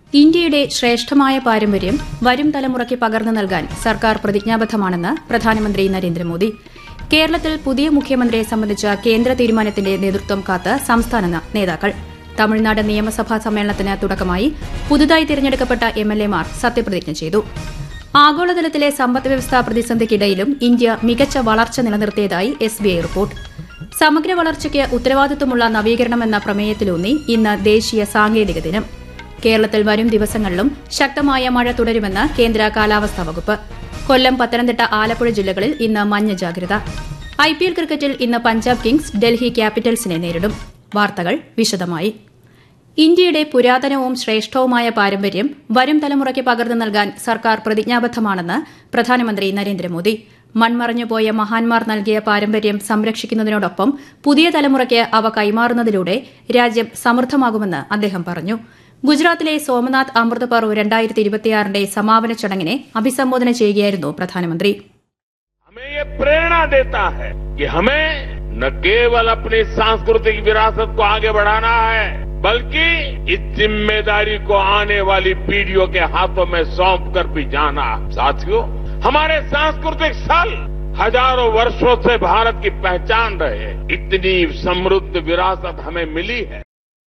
ഇന്ത്യയുടെ ശ്രേഷ്ഠമായ പാരമ്പര്യം വരും തലമുറയ്ക്ക് പകർന്നു നൽകാൻ സർക്കാർ പ്രതിജ്ഞാബദ്ധമാണെന്ന് പ്രധാനമന്ത്രി നരേന്ദ്രമോദി കേരളത്തിൽ പുതിയ മുഖ്യമന്ത്രിയെ സംബന്ധിച്ച കേന്ദ്ര തീരുമാനത്തിന്റെ നേതൃത്വം കാത്ത് സംസ്ഥാന ന- നേതാക്കൾ തമിഴ്നാട് നിയമസഭാ സമ്മേളനത്തിന് തുടക്കമായി പുതുതായി തിരഞ്ഞെടുക്കപ്പെട്ട എംഎൽഎമാർ സത്യപ്രതിജ്ഞ ചെയ്തു ആഗോളതലത്തിലെ സമ്പദ് വ്യവസ്ഥാ പ്രതിസന്ധിക്കിടയിലും ഇന്ത്യ മികച്ച വളർച്ച നിലനിർത്തിയതായി എസ്ബിഐ റിപ്പോർട്ട് സമഗ്ര വളർച്ചയ്ക്ക് ഉത്തരവാദിത്വമുള്ള നവീകരണം എന്ന പ്രമേയത്തിലൂന്നി ഇന്ന് ദേശീയ സാങ്കേതിക ദിനം കേരളത്തിൽ വരും ദിവസങ്ങളിലും ശക്തമായ മഴ തുടരുമെന്ന് കേന്ദ്ര കാലാവസ്ഥാ വകുപ്പ് കൊല്ലം പത്തനംതിട്ട ആലപ്പുഴ ജില്ലകളിൽ ഇന്ന് മഞ്ഞ ജാഗ്രത ഐപിഎൽ ക്രിക്കറ്റിൽ ഇന്ന് പഞ്ചാബ് കിങ്സ് ഡൽഹി ക്യാപിറ്റൽസിനെ നേരിടും വാർത്തകൾ വിശദമായി ഇന്ത്യയുടെ പുരാതനവും ശ്രേഷ്ഠവുമായ പാരമ്പര്യം വരും തലമുറയ്ക്ക് പകർന്നു നൽകാൻ സർക്കാർ പ്രതിജ്ഞാബദ്ധമാണെന്ന് പ്രധാനമന്ത്രി നരേന്ദ്രമോദി മൺമറഞ്ഞുപോയ മഹാന്മാർ നൽകിയ പാരമ്പര്യം സംരക്ഷിക്കുന്നതിനോടൊപ്പം പുതിയ തലമുറയ്ക്ക് അവ കൈമാറുന്നതിലൂടെ രാജ്യം സമൃദ്ധമാകുമെന്ന് അദ്ദേഹം പറഞ്ഞു ഗുജറാത്തിലെ സോമനാഥ് അമൃത് പർവ് രണ്ടായിരത്തി ഇരുപത്തിയാറിന്റെ സമാപന ചടങ്ങിനെ അഭിസംബോധന ചെയ്യുകയായിരുന്നു പ്രധാനമന്ത്രി हमें ये प्रेरणा देता है कि हमें न केवल अपनी सांस्कृतिक विरासत को आगे बढ़ाना है बल्कि इस जिम्मेदारी को आने वाली पीढ़ियों के हाथों में सौंप कर भी जाना है साथियों हमारे सांस्कृतिक स्थल हजारों वर्षों से भारत की पहचान रहे इतनी समृद्ध विरासत हमें मिली है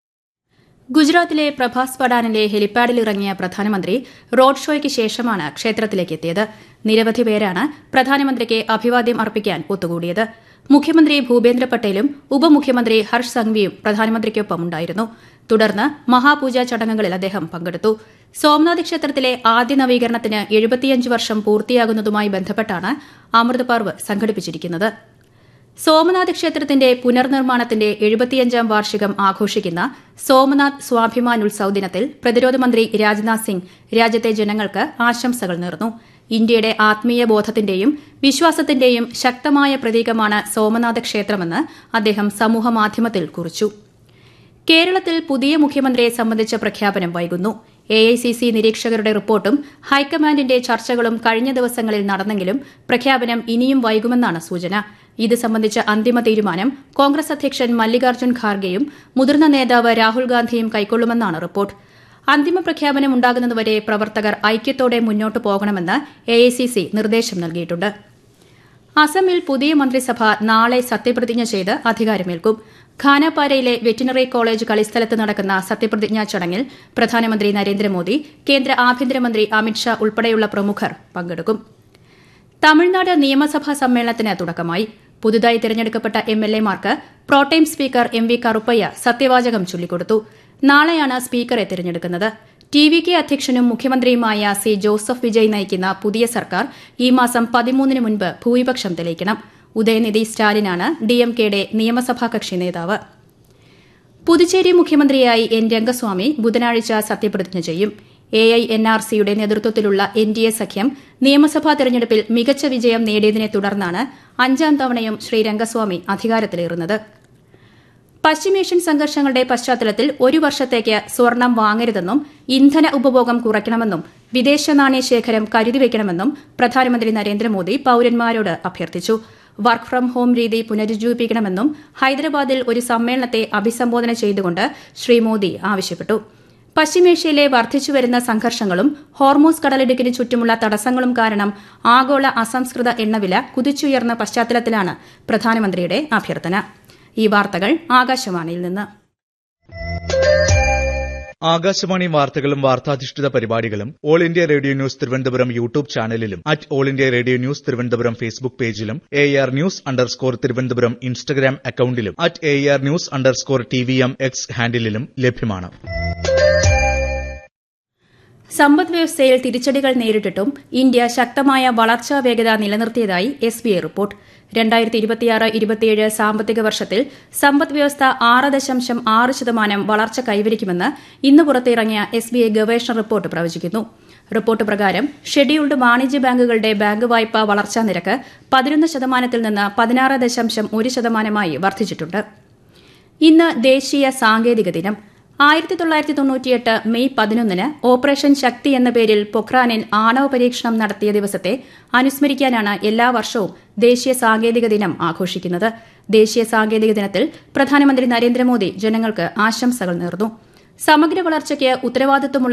ഗുജറാത്തിലെ പ്രഭാസ് പടാനിലെ ഹെലിപ്പാഡിൽ ഇറങ്ങിയ പ്രധാനമന്ത്രി റോഡ് ഷോയ്ക്ക് ശേഷമാണ് ക്ഷേത്രത്തിലേക്ക് എത്തിയത് നിരവധി പേരാണ് പ്രധാനമന്ത്രിക്ക് അഭിവാദ്യം അർപ്പിക്കാൻ ഒത്തുകൂടിയത് മുഖ്യമന്ത്രി ഭൂപേന്ദ്ര പട്ടേലും ഉപമുഖ്യമന്ത്രി ഹർഷ് സംഘവിയും പ്രധാനമന്ത്രിക്കൊപ്പമുണ്ടായിരുന്നു തുടർന്ന് മഹാപൂജാ ചടങ്ങുകളിൽ അദ്ദേഹം പങ്കെടുത്തു സോംനാഥ് ക്ഷേത്രത്തിലെ ആദ്യ നവീകരണത്തിന് എഴുപത്തിയഞ്ച് വർഷം പൂർത്തിയാകുന്നതുമായി ബന്ധപ്പെട്ടാണ് അമൃത് പർവ് സംഘടിപ്പിച്ചിരിക്കുന്നത് സോമനാഥ് ക്ഷേത്രത്തിന്റെ പുനർനിർമ്മാണത്തിന്റെ എഴുപത്തിയഞ്ചാം വാർഷികം ആഘോഷിക്കുന്ന സോമനാഥ് സ്വാഭിമാൻ ഉത്സവ് ദിനത്തിൽ പ്രതിരോധ മന്ത്രി രാജ്നാഥ് സിംഗ് രാജ്യത്തെ ജനങ്ങൾക്ക് ആശംസകൾ നേർന്നു ഇന്ത്യയുടെ ആത്മീയ ബോധത്തിന്റെയും വിശ്വാസത്തിന്റെയും ശക്തമായ പ്രതീകമാണ് സോമനാഥ ക്ഷേത്രമെന്ന് അദ്ദേഹം സമൂഹമാധ്യമത്തിൽ കുറിച്ചു കേരളത്തിൽ പുതിയ മുഖ്യമന്ത്രിയെ സംബന്ധിച്ച പ്രഖ്യാപനം വൈകുന്നു എഐസിസി നിരീക്ഷകരുടെ റിപ്പോർട്ടും ഹൈക്കമാൻഡിന്റെ ചർച്ചകളും കഴിഞ്ഞ ദിവസങ്ങളിൽ നടന്നെങ്കിലും പ്രഖ്യാപനം ഇനിയും വൈകുമെന്നാണ് സൂചന ഇത് സംബന്ധിച്ച അന്തിമ തീരുമാനം കോൺഗ്രസ് അധ്യക്ഷൻ മല്ലികാർജ്ജുൻ ഖാർഗെയും മുതിർന്ന നേതാവ് രാഹുൽ ഗാന്ധിയും കൈക്കൊള്ളുമെന്നാണ് റിപ്പോർട്ട് അന്തിമ പ്രഖ്യാപനം ഉണ്ടാകുന്നതുവരെ പ്രവർത്തകർ ഐക്യത്തോടെ മുന്നോട്ടു പോകണമെന്ന് എഐസിസി നിർദ്ദേശം നൽകിയിട്ടുണ്ട് അസമിൽ പുതിയ മന്ത്രിസഭ നാളെ സത്യപ്രതിജ്ഞ ചെയ്ത് അധികാരമേൽക്കും ഖാനാപാരയിലെ വെറ്റിനറി കോളേജ് കളിസ്ഥലത്ത് നടക്കുന്ന സത്യപ്രതിജ്ഞാ ചടങ്ങിൽ പ്രധാനമന്ത്രി നരേന്ദ്രമോദി കേന്ദ്ര ആഭ്യന്തരമന്ത്രി അമിത്ഷാ ഉൾപ്പെടെയുള്ള പ്രമുഖർ പങ്കെടുക്കും തമിഴ്നാട് നിയമസഭാ സമ്മേളനത്തിന് തുടക്കമായി പുതുതായി തിരഞ്ഞെടുക്കപ്പെട്ട എംഎൽഎമാർക്ക് protem speaker M V Karuppaiya സത്യവാചകം ചൊല്ലിക്കൊടുത്തു നാളെയാണ് സ്പീക്കറെ തിരഞ്ഞെടുക്കുന്നത് ടി വി കെ അധ്യക്ഷനും മുഖ്യമന്ത്രിയുമായ സി ജോസഫ് വിജയ് നയിക്കുന്ന പുതിയ സർക്കാർ ഈ മാസം പതിമൂന്നിന് മുൻപ് ഭൂരിപക്ഷം തെളിയിക്കണം ഉദയനിധി സ്റ്റാലിനാണ് ഡിഎംകെയുടെ നിയമസഭാ കക്ഷി നേതാവ് പുതുച്ചേരി മുഖ്യമന്ത്രിയായി എൻ രംഗസ്വാമി ബുധനാഴ്ച സത്യപ്രതിജ്ഞ ചെയ്യും എ ഐ എൻ ആർ സിയുടെ നേതൃത്വത്തിലുള്ള എൻ ഡി എ സഖ്യം നിയമസഭാ തെരഞ്ഞെടുപ്പിൽ മികച്ച വിജയം നേടിയതിനെ തുടർന്നാണ് അഞ്ചാം തവണയും ശ്രീ രംഗസ്വാമി അധികാരത്തിലേറുന്നത് പശ്ചിമേഷ്യൻ സംഘർഷങ്ങളുടെ പശ്ചാത്തലത്തിൽ ഒരു വർഷത്തേക്ക് സ്വർണം വാങ്ങരുതെന്നും ഇന്ധന ഉപഭോഗം കുറയ്ക്കണമെന്നും വിദേശ നാണയ ശേഖരം കരുതിവെക്കണമെന്നും പ്രധാനമന്ത്രി നരേന്ദ്രമോദി പൌരന്മാരോട് അഭ്യർത്ഥിച്ചു വർക്ക് ഫ്രം ഹോം രീതി പുനരുജ്ജീവിപ്പിക്കണമെന്നും ഹൈദരാബാദിൽ ഒരു സമ്മേളനത്തെ അഭിസംബോധന ചെയ്തുകൊണ്ട് ശ്രീ മോദി ആവശ്യപ്പെട്ടു പശ്ചിമേഷ്യയിലെ വർദ്ധിച്ചുവരുന്ന സംഘർഷങ്ങളും ഹോർമൂസ് കടലിടുക്കിന് ചുറ്റുമുള്ള തടസ്സങ്ങളും കാരണം ആഗോള അസംസ്കൃത എണ്ണവില കുതിച്ചുയർന്ന പശ്ചാത്തലത്തിലാണ് പ്രധാനമന്ത്രിയുടെ അഭ്യർത്ഥന ഈ വാർത്തകൾ ആകാശവാണിയിൽ നിന്ന് ആകാശവാണി വാർത്തകളും വാർത്താധിഷ്ഠിത പരിപാടികളും All India Radio news Thiruvananthapuram YouTube ചാനലിലും at All India Radio news Thiruvananthapuram Facebook പേജിലും A R news underscore Thiruvananthapuram Instagram അക്കൌണ്ടിലും at A R news underscore T V M X ഹാൻഡിലും ലഭ്യമാണ് സമ്പദ് വ്യവസ്ഥയിൽ തിരിച്ചടികൾ നേരിട്ടിട്ടും ഇന്ത്യ ശക്തമായ വളർച്ചാ വേഗത നിലനിർത്തിയതായി എസ് ബി ഐ റിപ്പോർട്ട് രണ്ടായിരത്തി ഇരുപത്തിയാറ് ഇരുപത്തിയേഴ് സാമ്പത്തിക വർഷത്തിൽ സമ്പദ് വ്യവസ്ഥ ആറ് ദശാംശം ആറ് ശതമാനം വളർച്ച കൈവരിക്കുമെന്ന് ഇന്ന് പുറത്തിറങ്ങിയ എസ് ബി ഐ ഗവേഷണ റിപ്പോർട്ട് പ്രവചിക്കുന്നു റിപ്പോർട്ട് പ്രകാരം ഷെഡ്യൂൾഡ് വാണിജ്യ ബാങ്കുകളുടെ ബാങ്ക് വായ്പാ വളർച്ചാ നിരക്ക് പതിനൊന്ന് ശതമാനത്തിൽ നിന്ന് പതിനാറ് ദശാംശം ഒരു ശതമാനമായി വർദ്ധിച്ചിട്ടുണ്ട് ഇന്ന് ദേശീയ സാങ്കേതിക ദിനം ആയിരത്തി തൊള്ളായിരത്തി തൊണ്ണൂറ്റിയെട്ട് മെയ് പതിനൊന്നിന് ഓപ്പറേഷൻ ശക്തി എന്ന പേരിൽ പൊഖ്രാനിൽ ആണവ പരീക്ഷണം നടത്തിയ ദിവസത്തെ അനുസ്മരിക്കാനാണ് എല്ലാ വർഷവും ദേശീയ സാങ്കേതിക ദിനം ആഘോഷിക്കുന്നത് ദേശീയ സാങ്കേതിക ദിനത്തിൽ പ്രധാനമന്ത്രി നരേന്ദ്രമോദി ജനങ്ങൾക്ക് ആശംസകൾ നേർന്നു സമഗ്ര വളർച്ചയ്ക്ക് ഉത്തരവാദിത്വമുള്ള